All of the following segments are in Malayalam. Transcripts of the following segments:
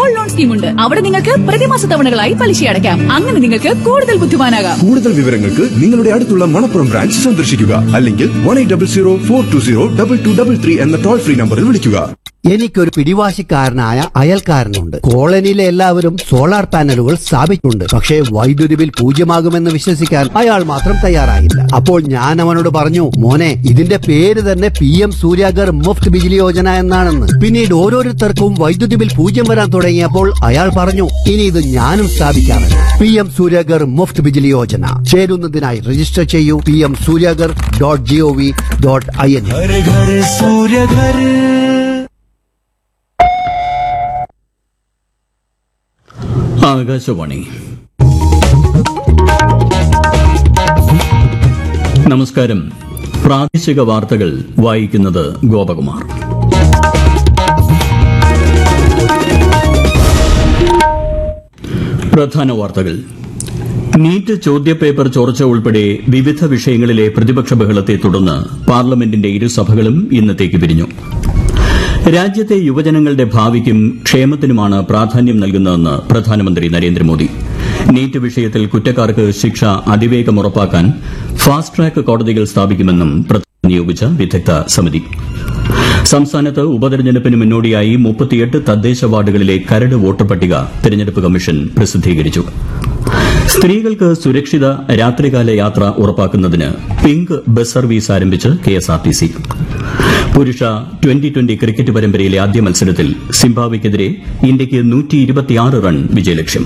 ഗോൾഡ് ലോൺ സ്കീം ഉണ്ട് അവിടെ നിങ്ങൾക്ക് പ്രതിമാസ തവണകളായി പലിശ അടയ്ക്കാം അങ്ങനെ നിങ്ങൾക്ക് കൂടുതൽ ബുദ്ധിമാനാകാം കൂടുതൽ വിവരങ്ങൾക്ക് നിങ്ങളുടെ അടുത്തുള്ള മണപ്പുറം ബ്രാഞ്ച് സന്ദർശിക്കുക അല്ലെങ്കിൽ one eight double zero four two zero double two double three എന്ന ടോൾ ഫ്രീ നമ്പറിൽ വിളിക്കുക എനിക്കൊരു പിടിവാശിക്കാരനായ അയൽക്കാരനുണ്ട് കോളനിയിലെ എല്ലാവരും സോളാർ പാനലുകൾ സ്ഥാപിച്ചിട്ടുണ്ട് പക്ഷേ വൈദ്യുതി ബിൽ പൂജ്യമാകുമെന്ന് വിശ്വസിക്കാൻ അയാൾ മാത്രം തയ്യാറായില്ല അപ്പോൾ ഞാൻ അവനോട് പറഞ്ഞു മോനെ ഇതിന്റെ പേര് തന്നെ പി എം സൂര്യാഗർ മുഫ്ത് ബിജിലി യോജന എന്നാണെന്ന് പിന്നീട് ഓരോരുത്തർക്കും വൈദ്യുതി ബിൽ പൂജ്യം വരാൻ തുടങ്ങിയപ്പോൾ അയാൾ പറഞ്ഞു ഇനി ഇത് ഞാനും സ്ഥാപിക്കാമെന്ന് പി എം സൂര്യാഗർ മുഫ്ത് ബിജിലി യോജന ചേരുന്നതിനായി രജിസ്റ്റർ ചെയ്യൂ P M Suryaghar dot G O V dot I N घर घर सूर्य घर ആകാശവാണി നമസ്കാരം പ്രാദേശിക വാർത്തകൾ വായിക്കുന്നത് ഗോപകുമാർ പ്രധാന വാർത്തകൾ നീറ്റ് ചോദ്യപേപ്പർ ചോർച്ച ഉൾപ്പെടെ വിവിധ വിഷയങ്ങളിലെ പ്രതിപക്ഷ ബഹളത്തെ തുടർന്ന് പാർലമെന്റിന്റെ ഇരുസഭകളും ഇന്നത്തേക്ക് പിരിഞ്ഞു രാജ്യത്തെ യുവജനങ്ങളുടെ ഭാവിക്കും ക്ഷേമത്തിനുമാണ് പ്രാധാന്യം നൽകുന്നതെന്ന് പ്രധാനമന്ത്രി നരേന്ദ്രമോദി നീറ്റ് വിഷയത്തിൽ കുറ്റക്കാർക്ക് ശിക്ഷ അതിവേഗം ഉറപ്പാക്കാൻ ഫാസ്റ്റ് ട്രാക്ക് കോടതികൾ സ്ഥാപിക്കുമെന്നും പ്രധാനമന്ത്രി നിയോഗിച്ച വിദഗ്ധ സമിതി സംസ്ഥാനത്ത് ഉപതെരഞ്ഞെടുപ്പിന് മുന്നോടിയായി മുപ്പത്തിയെട്ട് തദ്ദേശ വാർഡുകളിലെ കരട് വോട്ടർ പട്ടിക തെരഞ്ഞെടുപ്പ് കമ്മീഷൻ പ്രസിദ്ധീകരിച്ചു സ്ത്രീകൾക്ക് സുരക്ഷിത രാത്രികാല യാത്ര ഉറപ്പാക്കുന്നതിന് പിങ്ക് ബസ് സർവീസ് ആരംഭിച്ച് കെഎസ്ആർടിസി പുരുഷ ട്വന്റി ട്വന്റി ക്രിക്കറ്റ് പരമ്പരയിലെ ആദ്യ മത്സരത്തിൽ സിംബാബ്വെക്കെതിരെ ഇന്ത്യയ്ക്ക് റൺ വിജയലക്ഷ്യം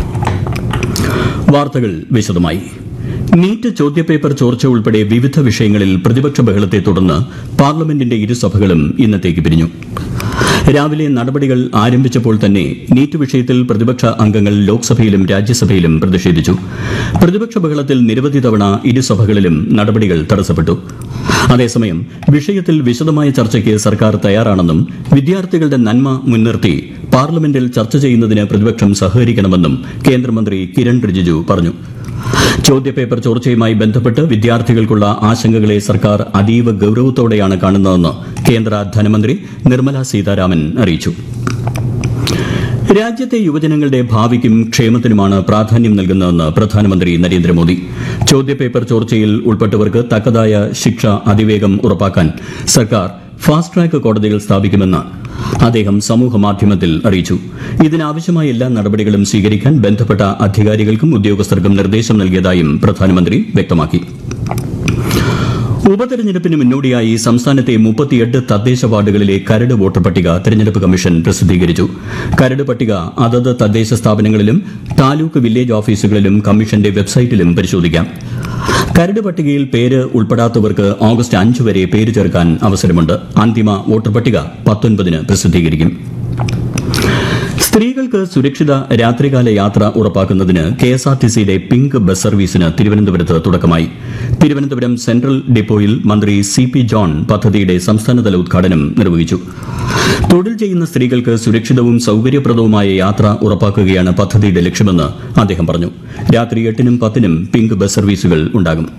വാർത്തകൾ വിശദമായി നീറ്റ് ചോദ്യപേപ്പർ ചോർച്ച ഉൾപ്പെടെ വിവിധ വിഷയങ്ങളിൽ പ്രതിപക്ഷ ബഹളത്തെ തുടർന്ന് പാർലമെന്റിന്റെ ഇരുസഭകളും ഇന്നത്തേക്ക് പിരിഞ്ഞു രാവിലെ നടപടികൾ ആരംഭിച്ചപ്പോൾ തന്നെ നീറ്റ് വിഷയത്തിൽ പ്രതിപക്ഷ അംഗങ്ങൾ ലോക്സഭയിലും രാജ്യസഭയിലും പ്രതിഷേധിച്ചു പ്രതിപക്ഷ ബഹളത്തിൽ നിരവധി തവണ ഇരുസഭകളിലും നടപടികൾ തടസ്സപ്പെട്ടു അതേസമയം വിഷയത്തിൽ വിശദമായ ചർച്ചയ്ക്ക് സർക്കാർ തയ്യാറാണെന്നും വിദ്യാർത്ഥികളുടെ നന്മ മുൻനിർത്തി പാർലമെന്റിൽ ചർച്ച ചെയ്യുന്നതിന് പ്രതിപക്ഷം സഹകരിക്കണമെന്നും കേന്ദ്രമന്ത്രി കിരൺ റിജിജു പറഞ്ഞു ചോദ്യപേപ്പർ ചോർച്ചയുമായി ബന്ധപ്പെട്ട് വിദ്യാർത്ഥികൾക്കുള്ള ആശങ്കകളെ സർക്കാർ അതീവ ഗൌരവത്തോടെയാണ് കാണുന്നതെന്ന് കേന്ദ്ര ധനമന്ത്രി നിർമ്മല സീതാരാമൻ അറിയിച്ചു രാജ്യത്തെ യുവജനങ്ങളുടെ ഭാവിക്കും ക്ഷേമത്തിനുമാണ് പ്രാധാന്യം നൽകുന്നതെന്ന് പ്രധാനമന്ത്രി നരേന്ദ്രമോദി ചോദ്യപേപ്പർ ചോർച്ചയിൽ ഉൾപ്പെട്ടവർക്ക് തക്കതായ ശിക്ഷ അതിവേഗം ഉറപ്പാക്കാൻ സർക്കാർ ഫാസ്റ്റ് ട്രാക്ക് കോടതികൾ സ്ഥാപിക്കുമെന്ന് അദ്ദേഹം സമൂഹമാധ്യമത്തിൽ അറിയിച്ചു ഇതിനാവശ്യമായ എല്ലാ നടപടികളും സ്വീകരിക്കാൻ ബന്ധപ്പെട്ട അധികാരികൾക്കും ഉദ്യോഗസ്ഥർക്കും നിർദ്ദേശം നൽകിയതായും പ്രധാനമന്ത്രി വ്യക്തമാക്കി ഉപതെരഞ്ഞെടുപ്പിന് മുന്നോടിയായി സംസ്ഥാനത്തെ മുപ്പത്തിയെട്ട് തദ്ദേശ വാർഡുകളിലെ കരട് വോട്ടർ പട്ടിക തെരഞ്ഞെടുപ്പ് കമ്മീഷൻ പ്രസിദ്ധീകരിച്ചു കരട് പട്ടിക അതത് തദ്ദേശ സ്ഥാപനങ്ങളിലും താലൂക്ക് വില്ലേജ് ഓഫീസുകളിലും കമ്മീഷന്റെ വെബ്സൈറ്റിലും പരിശോധിക്കാം കരട് പട്ടികയിൽ പേര് ഉൾപ്പെടാത്തവർക്ക് ഓഗസ്റ്റ് അഞ്ച് വരെ പേര് ചേർക്കാൻ അവസരമുണ്ട് അന്തിമ വോട്ടർ പട്ടിക പത്തൊൻപതിന് പ്രസിദ്ധീകരിക്കും സ്ത്രീകൾക്ക് സുരക്ഷിത രാത്രികാല യാത്ര ഉറപ്പാക്കുന്നതിന് കെഎസ്ആർടിസിയുടെ പിങ്ക് ബസ് സർവീസിന് തിരുവനന്തപുരത്ത് തുടക്കമായി തിരുവനന്തപുരം സെൻട്രൽ ഡിപ്പോയിൽ മന്ത്രി സി പി ജോൺ പദ്ധതിയുടെ സംസ്ഥാനതല ഉദ്ഘാടനം നിർവഹിച്ചു തൊഴിൽ ചെയ്യുന്ന സ്ത്രീകൾക്ക് സുരക്ഷിതവും സൌകര്യപ്രദവുമായ യാത്ര ഉറപ്പാക്കുകയാണ് പദ്ധതിയുടെ ലക്ഷ്യമെന്ന് അദ്ദേഹം പറഞ്ഞു രാത്രി എട്ടിനും പത്തിനും പിങ്ക് ബസ് സർവീസുകൾ ഉണ്ടാകും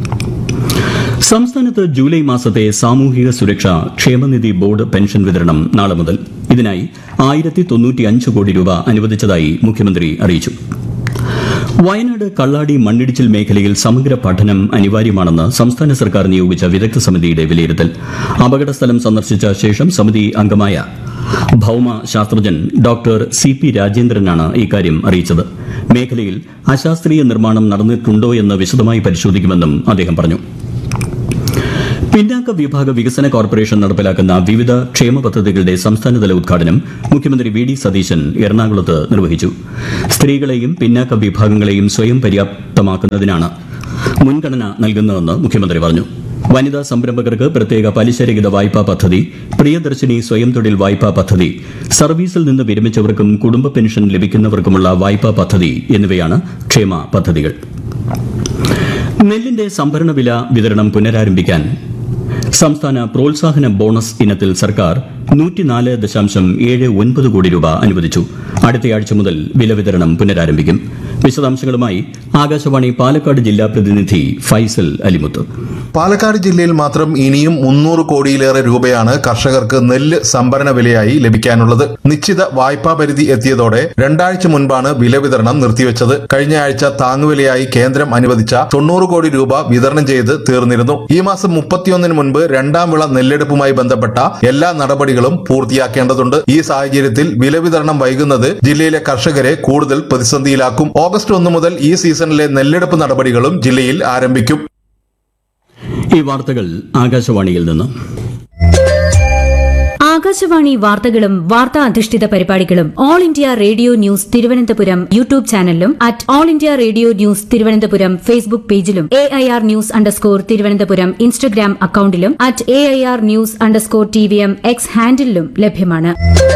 സംസ്ഥാനത്ത് ജൂലൈ മാസത്തെ സാമൂഹിക സുരക്ഷ ക്ഷേമനിധി ബോർഡ് പെൻഷൻ വിതരണം നാളെ മുതൽ ഇതിനായി ആയിരത്തി തൊണ്ണൂറ്റിയഞ്ച് കോടി രൂപ അനുവദിച്ചതായി മുഖ്യമന്ത്രി അറിയിച്ചു വയനാട് കള്ളാടി മണ്ണിടിച്ചിൽ മേഖലയിൽ സമഗ്ര പഠനം അനിവാര്യമാണെന്ന് സംസ്ഥാന സർക്കാർ നിയോഗിച്ച വിദഗ്ധ സമിതിയുടെ വിലയിരുത്തൽ അപകടസ്ഥലം സന്ദർശിച്ച ശേഷം സമിതി അംഗമായ ഭൌമ ശാസ്ത്രജ്ഞൻ ഡോക്ടർ സി പി രാജേന്ദ്രനാണ് ഇക്കാര്യം അറിയിച്ചത് മേഖലയിൽ അശാസ്ത്രീയ നിർമ്മാണം നടന്നിട്ടുണ്ടോ എന്ന് വിശദമായി പരിശോധിക്കുമെന്നും അദ്ദേഹം പറഞ്ഞു പിന്നാക്ക വിഭാഗ വികസന കോർപ്പറേഷൻ നടപ്പിലാക്കുന്ന വിവിധ ക്ഷേമ പദ്ധതികളുടെ സംസ്ഥാനതല ഉദ്ഘാടനം മുഖ്യമന്ത്രി വി ഡി സതീശൻ എറണാകുളത്ത് നിർവഹിച്ചു സ്ത്രീകളെയും പിന്നാക്ക വിഭാഗങ്ങളെയും സ്വയം പര്യാപ്തമാക്കുന്നതിനാണ് മുൻഗണന നൽകുന്നതെന്ന് മുഖ്യമന്ത്രി പറഞ്ഞു വനിതാ സംരംഭകർക്ക് പ്രത്യേക പലിശരഹിത വായ്പാ പദ്ധതി പ്രിയദർശിനി സ്വയം തൊഴിൽ വായ്പാ പദ്ധതി സർവീസിൽ നിന്ന് വിരമിച്ചവർക്കും കുടുംബ പെൻഷൻ ലഭിക്കുന്നവർക്കുമുള്ള വായ്പാ പദ്ധതി എന്നിവയാണ് ക്ഷേമ പദ്ധതികൾ നെല്ലിന്റെ സംഭരണ വില വിതരണം പുനരാരംഭിക്കാൻ സംസ്ഥാന പ്രോത്സാഹന ബോണസ് ഇനത്തിൽ സർക്കാർ നൂറ്റിനാല് ദശാംശം ഏഴ് ഒൻപത് കോടി രൂപ അനുവദിച്ചു അടുത്തയാഴ്ച മുതൽ വില വിതരണം പുനരാരംഭിക്കും വിശദാംശങ്ങളുമായി ആകാശവാണി പാലക്കാട് ജില്ലാ പ്രതിനിധി ഫൈസൽ അലിമുത്ത് പാലക്കാട് ജില്ലയിൽ മാത്രം ഇനിയും മുന്നൂറ് കോടിയിലേറെ രൂപയാണ് കർഷകർക്ക് നെല്ല് സംഭരണ വിലയായി ലഭിക്കാനുള്ളത് നിശ്ചിത വായ്പാ പരിധി എത്തിയതോടെ രണ്ടാഴ്ച മുൻപാണ് വില വിതരണം നിർത്തിവെച്ചത് കഴിഞ്ഞ ആഴ്ച താങ്ങുവിലയായി കേന്ദ്രം അനുവദിച്ച തൊണ്ണൂറ് കോടി രൂപ വിതരണം ചെയ്ത് തീർന്നിരുന്നു ഈ മാസം മുപ്പത്തിയൊന്നിന് മുൻപ് രണ്ടാം വിള നെല്ലെടുപ്പുമായി ബന്ധപ്പെട്ട എല്ലാ നടപടികളും പൂർത്തിയാക്കേണ്ടതുണ്ട് ഈ സാഹചര്യത്തിൽ വില വിതരണം വൈകുന്നത് ജില്ലയിലെ കർഷകരെ കൂടുതൽ പ്രതിസന്ധിയിലാക്കും ഓഗസ്റ്റ് ഒന്ന് മുതൽ ഈ സീസണിലെ നെല്ലെടുപ്പ് നടപടികളും ജില്ലയിൽ ആരംഭിക്കും ഈ വാർത്തകൾ ആകാശവാണിയിൽ നിന്ന് ആകാശവാണി വാർത്തകളും വാർത്താ അധിഷ്ഠിത പരിപാടികളും All India Radio News Thiruvananthapuram YouTube ചാനലിലും at All India Radio News Thiruvananthapuram Facebook പേജിലും A I R news underscore Thiruvananthapuram Instagram അക്കൌണ്ടിലും at A I R news underscore T V M X ഹാൻഡിലും ലഭ്യമാണ്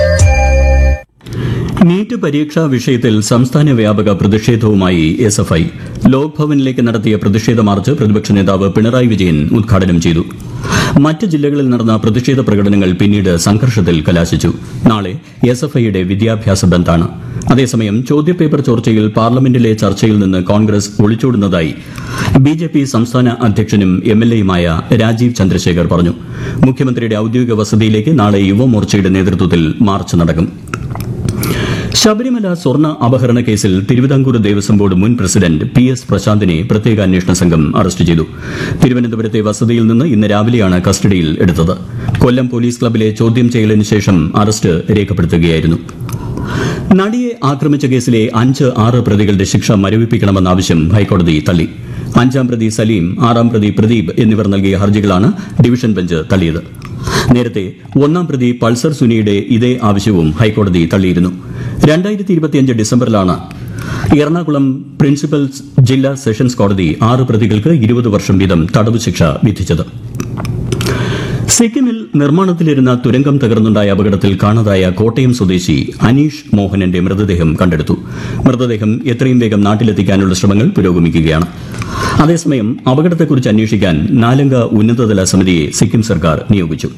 നീറ്റ് പരീക്ഷാ വിഷയത്തിൽ സംസ്ഥാന വ്യാപക പ്രതിഷേധവുമായി എസ് എഫ് ഐ ലോക് ഭവനിലേക്ക് നടത്തിയ പ്രതിഷേധ മാർച്ച് പ്രതിപക്ഷ നേതാവ് പിണറായി വിജയൻ ഉദ്ഘാടനം ചെയ്തു മറ്റ് ജില്ലകളിൽ നടന്ന പ്രതിഷേധ പ്രകടനങ്ങൾ പിന്നീട് സംഘർഷത്തിൽ കലാശിച്ചു നാളെ എസ് എഫ് ഐയുടെ വിദ്യാഭ്യാസ ബന്ദാണ് അതേസമയം ചോദ്യപേപ്പർ ചോർച്ചയിൽ പാർലമെന്റിലെ ചർച്ചയിൽ നിന്ന് കോൺഗ്രസ് ഒളിച്ചോടുന്നതായി ബി ജെ പി സംസ്ഥാന അധ്യക്ഷനും എം എൽ എയുമായ രാജീവ് ചന്ദ്രശേഖർ പറഞ്ഞു മുഖ്യമന്ത്രിയുടെ ഔദ്യോഗിക വസതിയിലേക്ക് നാളെ യുവമോർച്ചയുടെ നേതൃത്വത്തിൽ മാർച്ച് നടക്കും ശബരിമല സ്വർണ്ണ അപഹരണ കേസിൽ തിരുവിതാംകൂർ ദേവസ്വം ബോർഡ് മുൻ പ്രസിഡന്റ് പി എസ് പ്രശാന്തിനെ പ്രത്യേക അന്വേഷണ സംഘം അറസ്റ്റ് ചെയ്തു തിരുവനന്തപുരത്തെ വസതിയിൽ നിന്ന് ഇന്ന് രാവിലെയാണ് കസ്റ്റഡിയിൽ എടുത്തത് കൊല്ലം പോലീസ് ക്ലബിലെ ചോദ്യം ചെയ്യലിന് ശേഷം അറസ്റ്റ് രേഖപ്പെടുത്തുകയായിരുന്നു നടിയെ ആക്രമിച്ച കേസിലെ അഞ്ച് ആറ് പ്രതികളുടെ ശിക്ഷ മരവിപ്പിക്കണമെന്ന ആവശ്യം ഹൈക്കോടതി തള്ളി അഞ്ചാം പ്രതി സലീം ആറാം പ്രതി പ്രദീപ് എന്നിവർ നൽകിയ ഹർജികളാണ് ഡിവിഷൻ ബെഞ്ച് തള്ളിയത് നേരത്തെ ഒന്നാം പ്രതി പൾസർ സുനിയുടെ ഇതേ ആവശ്യവും ഹൈക്കോടതി തള്ളിയിരുന്നു രണ്ടായിരത്തി ഇരുപത്തിയഞ്ച് ഡിസംബറിലാണ് എറണാകുളം പ്രിൻസിപ്പൽ ജില്ലാ സെഷൻസ് കോടതി ആറ് പ്രതികൾക്ക് ഇരുപത് വർഷം വീതം തടവ് ശിക്ഷ വിധിച്ചത് സിക്കിമിൽ നിർമ്മാണത്തിലിരുന്ന തുരങ്കം തകർന്നുണ്ടായ അപകടത്തിൽ കാണാതായ കോട്ടയം സ്വദേശി അനീഷ് മോഹനന്റെ മൃതദേഹം കണ്ടെടുത്തു മൃതദേഹം എത്രയും വേഗം നാട്ടിലെത്തിക്കാനുള്ള ശ്രമങ്ങൾ പുരോഗമിക്കുകയാണ് അതേസമയം അപകടത്തെക്കുറിച്ച് അന്വേഷിക്കാൻ നാലംഗ ഉന്നതതല സമിതിയെ സിക്കിം സർക്കാർ നിയോഗിച്ചു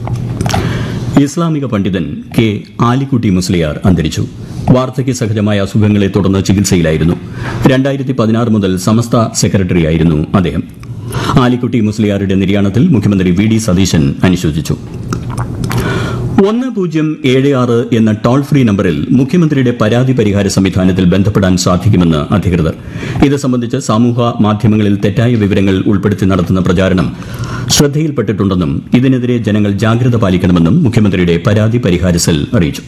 ഇസ്ലാമിക പണ്ഡിതൻ കെ ആലിക്കുട്ടി മുസ്ലിയാർ അന്തരിച്ചു വാർദ്ധക്യ സഹജമായ അസുഖങ്ങളെ തുടർന്ന് ചികിത്സയിലായിരുന്നു രണ്ടായിരത്തി പതിനാറ് മുതൽ സമസ്ത സെക്രട്ടറിയായിരുന്നു അദ്ദേഹം ആലിക്കുട്ടി മുസ്ലിയാരുടെ നിര്യാണത്തിൽ മുഖ്യമന്ത്രി വി ഡി സതീശൻ അനുശോചിച്ചു ഒന്ന് പൂജ്യം ഏഴ് ആറ് എന്ന ടോൾ ഫ്രീ നമ്പറിൽ മുഖ്യമന്ത്രിയുടെ പരാതി പരിഹാര സംവിധാനത്തിൽ ബന്ധപ്പെടാൻ സാധിക്കുമെന്ന് അധികൃതർ ഇത് സംബന്ധിച്ച് സമൂഹ മാധ്യമങ്ങളിൽ തെറ്റായ വിവരങ്ങൾ ഉൾപ്പെടുത്തി നടത്തുന്ന പ്രചാരണം ശ്രദ്ധയിൽപ്പെട്ടിട്ടുണ്ടെന്നും ഇതിനെതിരെ ജനങ്ങൾ ജാഗ്രത പാലിക്കണമെന്നും മുഖ്യമന്ത്രിയുടെ പരാതി പരിഹാര സെൽ അറിയിച്ചു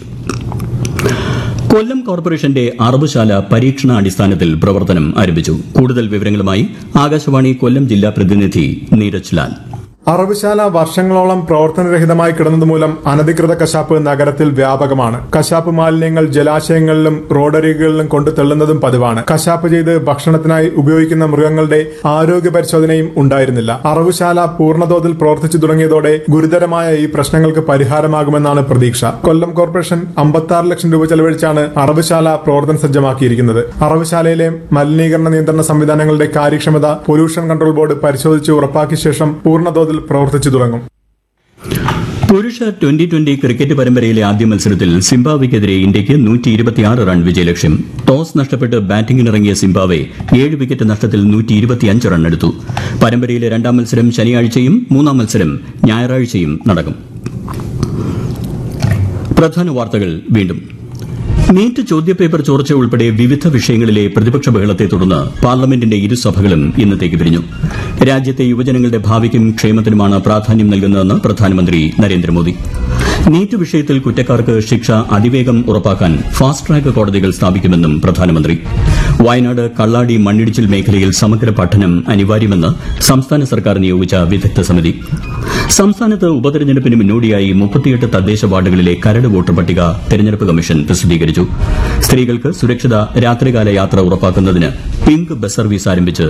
കൊല്ലം കോർപ്പറേഷന്റെ അറബുശാല പരീക്ഷണാടിസ്ഥാനത്തിൽ പ്രവർത്തനം ആരംഭിച്ചു കൂടുതൽ വിവരങ്ങളുമായി ആകാശവാണി കൊല്ലം ജില്ലാ പ്രതിനിധി നീരജ് ലാൽ അറവുശാല വർഷങ്ങളോളം പ്രവർത്തനരഹിതമായി കിടന്നതുമൂലം അനധികൃത കശാപ്പ് നഗരത്തിൽ വ്യാപകമാണ് കശാപ്പ് മാലിന്യങ്ങൾ ജലാശയങ്ങളിലും റോഡരികളിലും കൊണ്ടു തള്ളുന്നതും പതിവാണ് കശാപ്പ് ചെയ്ത് ഭക്ഷണത്തിനായി ഉപയോഗിക്കുന്ന മൃഗങ്ങളുടെ ആരോഗ്യ പരിശോധനയും ഉണ്ടായിരുന്നില്ല അറവുശാല പൂർണ്ണതോതിൽ പ്രവർത്തിച്ചു തുടങ്ങിയതോടെ ഗുരുതരമായ ഈ പ്രശ്നങ്ങൾക്ക് പരിഹാരമാകുമെന്നാണ് പ്രതീക്ഷ കൊല്ലം കോർപ്പറേഷൻ അമ്പത്തി ലക്ഷം രൂപ ചെലവഴിച്ചാണ് അറവുശാല പ്രവർത്തന സജ്ജമാക്കിയിരിക്കുന്നത് അറവുശാലയിലെ മലിനീകരണ നിയന്ത്രണ സംവിധാനങ്ങളുടെ കാര്യക്ഷമത പൊല്യൂഷൻ കൺട്രോൾ ബോർഡ് പരിശോധിച്ച് ഉറപ്പാക്കിയ ശേഷം പൂർണ്ണതോതിൽ പ്രവർത്തിച്ചു തുടങ്ങും പുരുഷ ട്വന്റി ട്വന്റി ക്രിക്കറ്റ് പരമ്പരയിലെ ആദ്യ മത്സരത്തിൽ സിംബാബ്വെക്കെതിരെ ഇന്ത്യയ്ക്ക് നൂറ്റി ഇരുപത്തിയാറ് റൺ വിജയലക്ഷ്യം ടോസ് നഷ്ടപ്പെട്ട് ബാറ്റിംഗിനിറങ്ങിയ സിംബാബ്വെ ഏഴ് വിക്കറ്റ് നഷ്ടത്തിൽ നൂറ്റി ഇരുപത്തിയഞ്ച് റൺ എടുത്തു പരമ്പരയിലെ രണ്ടാം മത്സരം ശനിയാഴ്ചയും മൂന്നാം മത്സരം ഞായറാഴ്ചയും നടക്കും പ്രധാന വാർത്തകൾ വീണ്ടും നീറ്റ് ചോദ്യപേപ്പർ ചോർച്ച ഉൾപ്പെടെ വിവിധ വിഷയങ്ങളിലെ പ്രതിപക്ഷ ബഹളത്തെ തുടർന്ന് പാർലമെന്റിന്റെ ഇരുസഭകളും ഇന്നത്തേക്ക് പിരിഞ്ഞു രാജ്യത്തെ യുവജനങ്ങളുടെ ഭാവിക്കും ക്ഷേമത്തിനുമാണ് പ്രാധാന്യം നൽകുന്നതെന്ന് പ്രധാനമന്ത്രി നരേന്ദ്രമോദി നീറ്റ് വിഷയത്തിൽ കുറ്റക്കാർക്ക് ശിക്ഷ അതിവേഗം ഉറപ്പാക്കാൻ ഫാസ്റ്റ് ട്രാക്ക് കോടതികൾ സ്ഥാപിക്കുമെന്നും പ്രധാനമന്ത്രി വയനാട് കള്ളാടി മണ്ണിടിച്ചിൽ മേഖലയിൽ സമഗ്ര പഠനം അനിവാര്യമെന്ന് സംസ്ഥാന സർക്കാർ നിയോഗിച്ച വിദഗ്ധ സമിതി സംസ്ഥാനത്ത് ഉപതെരഞ്ഞെടുപ്പിന് മുന്നോടിയായി മുപ്പത്തിയെട്ട് തദ്ദേശ വാർഡുകളിലെ കരട് വോട്ടർ പട്ടിക തെരഞ്ഞെടുപ്പ് കമ്മീഷൻ പ്രസിദ്ധീകരിച്ചു സ്ത്രീകൾക്ക് സുരക്ഷിത രാത്രികാല യാത്ര ഉറപ്പാക്കുന്നതിന് പിങ്ക് ബസ് സർവീസ് ആരംഭിച്ച്